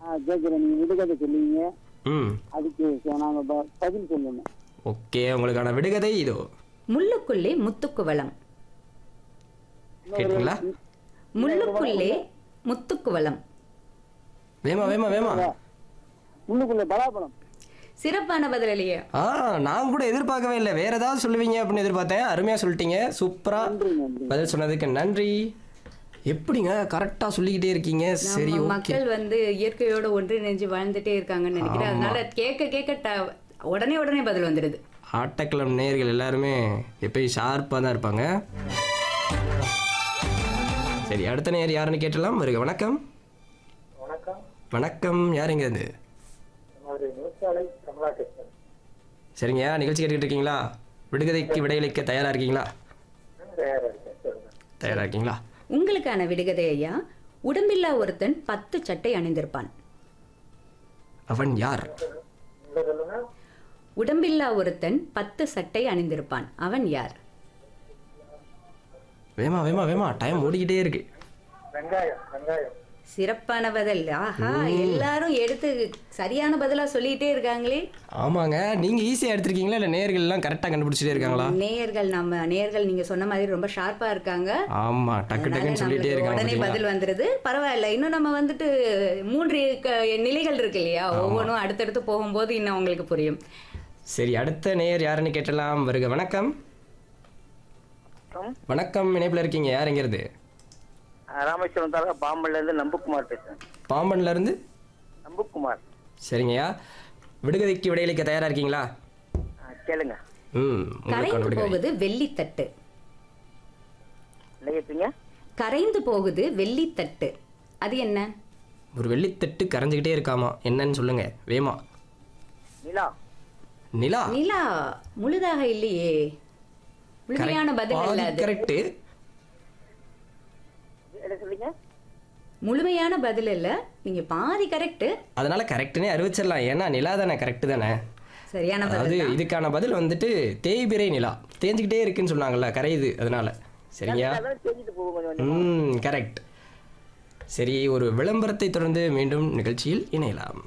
கேட்குறேன் நீங்க விடுகதை சொல்லுவீங்க ம் அதுக்கு ச- நாங்க ப- பதில் சொல்லணும் ஓகே உங்களுக்கான விடுகதை இதோ முள்ளுக்குள்ளே முத்துக்கு வளம் கேட்டீங்களா முள்ளுக்குள்ளே முத்துக்கு வளம் வேமா வேமா வேமா முன்னுக்குள்ள பலாப்பழம் சிறப்பான பதில் இல்லையா ஆ நான் கூட எதிர்பார்க்கவே இல்லை வேற ஏதாவது சொல்லுவீங்க அப்படின்னு எதிர்பார்த்தேன் அருமையா சொல்லிட்டீங்க சூப்பரா நன்றி நன்றி பதில் சொன்னதுக்கு நன்றி எப்படிங்க கரெக்டா சொல்லிக்கிட்டே இருக்கீங்க சரி நம்ம ஓகே மக்கள் வந்து இயற்கையோட ஒன்றிணைஞ்சு வாழ்ந்துட்டே இருக்காங்கன்னு நினைக்கிறேன் அதனால கேட்க கேட்க ட- உடனே உடனே பதில் வந்துடுது ஆட்டக்கிழம் நேயர்கள் எல்லாருமே எப்பயும் ஷார்ப்பாக தான் இருப்பாங்க சரி அடுத்த நேயர் யாருன்னு கேட்டலாம் வருக வணக்கம் வணக்கம் வணக்கம் யாருங்க இது ஒரு நூற்றாலை கமலாகிருஷ்ணன் சரிங்க நிகழ்ச்சி கேட்டுக்கிட்டு இருக்கீங்களா விடுகதைக்கு விடையளிக்க தயாரா இருக்கீங்களா தயாரா இருக்கீங்களா உங்களுக்கான விடுகதை ஐயா உடம்பில்லா ஒருத்தன் பத்து சட்டை அணிந்திருப்பான் அவன் யார் உடம்பில்லா ஒருத்தன் பத்து சட்டை அணிந்திருப்பான் அவன் யார் வேமா வேமா வேமா டைம் ஓடிக்கிட்டே இருக்கு வெங்காயம் வெங்காயம் சிறப்பான பதில் ஆஹா எல்லாரும் எடுத்து சரியான பதிலா சொல்லிட்டே இருக்காங்களே ஆமாங்க நீங்க ஈஸியா எடுத்திருக்கீங்களா இல்ல நேயர்கள் எல்லாம் கரெக்டா கண்டுபிடிச்சிட்டே இருக்காங்களா நேயர்கள் நம்ம நேயர்கள் நீங்க சொன்ன மாதிரி ரொம்ப ஷார்ப்பா இருக்காங்க ஆமா டக்கு அதனால டக்குன்னு சொல்லிட்டே நம்மளுக்கு இருக்காங்க உடனே பாத்தீங்களா? பதில் வந்துருது பரவாயில்ல இன்னும் நம்ம வந்துட்டு மூன்று க- நிலைகள் இருக்கு இல்லையா ஒவ்வொன்றும் அடுத்தடுத்து போகும்போது இன்னும் உங்களுக்கு புரியும் சரி அடுத்த நேயர் யாருன்னு கேட்டலாம் வருக வணக்கம் வணக்கம் இணைப்புல இருக்கீங்க யாருங்கிறது ராமேஸ்வரம் தாலுகா பாம்பன்ல இருந்து நம்புக்குமார் பேசுறேன் பாம்பன்ல இருந்து நம்புக்குமார் சரிங்கய்யா விடுகதைக்கு விடையளிக்க தயாரா இருக்கீங்களா ஆ, கேளுங்க ம் உங்களுக்கான கரைந்து விடுகதை போகுது வெள்ளித்தட்டு என்ன கேட்பீங்க கரைந்து போகுது வெள்ளித்தட்டு அது என்ன ஒரு வெள்ளித்தட்டு கரைஞ்சுக்கிட்டே இருக்காமா என்னன்னு சொல்லுங்க வேமா நிலா நிலா நிலா முழுதாக இல்லையே முழுமையான பதில் அல்ல அது கரெக்ட் என்ன சொல்லுங்க முழுமையான பதில் இல்ல நீங்க பாதி கரெக்ட் அதனால கரெக்ட்னே அறிவிச்சிடலாம் ஏன்னா நிலா தானே கரெக்ட் தானே சரியான அதாவது பதில் தான். இதுக்கான பதில் வந்துட்டு தேய்பிரை நிலா தேஞ்சுக்கிட்டே இருக்குன்னு சொன்னாங்கல்ல கரையுது அதனால சரிங்கய்யா அதான் தெரிஞ்சுட்டு போகும் கொஞ்சம் ம் கரெக்ட் சரி ஒரு விளம்பரத்தை தொடர்ந்து மீண்டும் நிகழ்ச்சியில் இணையலாம்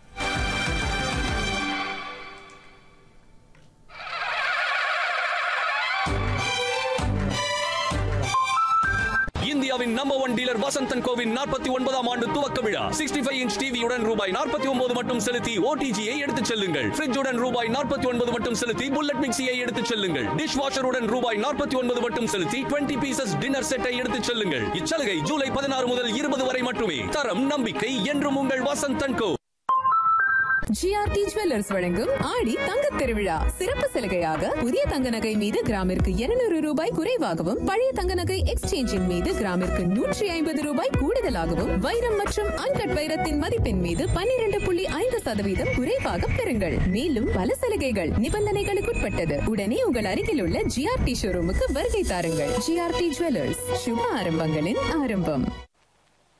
இந்தியாவின் நம்பர் ஒன் டீலர் வசந்தன் கோவின் நாற்பத்தி ஒன்பதாம் ஆண்டு துவக்க விழா சிக்ஸ்டி ஃபைவ் இன்ச் டிவியுடன் ரூபாய் நாற்பத்தி ஒன்பது மட்டும் செலுத்தி ஓடிஜியை எடுத்துச் செல்லுங்கள் ஃப்ரிட்ஜுடன் ரூபாய் நாற்பத்தி ஒன்பது மட்டும் செலுத்தி புல்லட் மிக்சியை எடுத்துச் செல்லுங்கள் டிஷ் வாஷருடன் ரூபாய் நாற்பத்தி ஒன்பது மட்டும் செலுத்தி டுவெண்ட்டி பீசஸ் டின்னர் செட்டை எடுத்துச் செல்லுங்கள் இச்சலுகை ஜூலை பதினாறு முதல் இருபது வரை மட்டுமே தரம் நம்பிக்கை என்றும் உங்கள் வசந்தன் கோ ஜிஆர்டி ஜுவல்லர்ஸ் வழங்கும் ஆடி தங்கத் திருவிழா சிறப்பு சலுகையாக புதிய தங்க நகை மீது கிராமிற்கு 200 ரூபாய் குறைவாகவும் பழைய தங்க நகை எக்ஸ்சேஞ்சின் மீது கிராமிற்கு நூற்றி ஐம்பது ரூபாய் கூடுதலாகவும் வைரம் மற்றும் அன்கட் வைரத்தின் மதிப்பின் மீது 12.5% புள்ளி ஐந்து சதவீதம் குறைவாக பெறுங்கள் மேலும் பல சலுகைகள் நிபந்தனைகளுக்குட்பட்டது உடனே உங்கள் அருகில் உள்ள ஜிஆர்டி ஷோரூமுக்கு வருகை தாருங்கள் ஜிஆர்டி ஜுவல்லர்ஸ் சுப ஆரம்பங்களின் ஆரம்பம்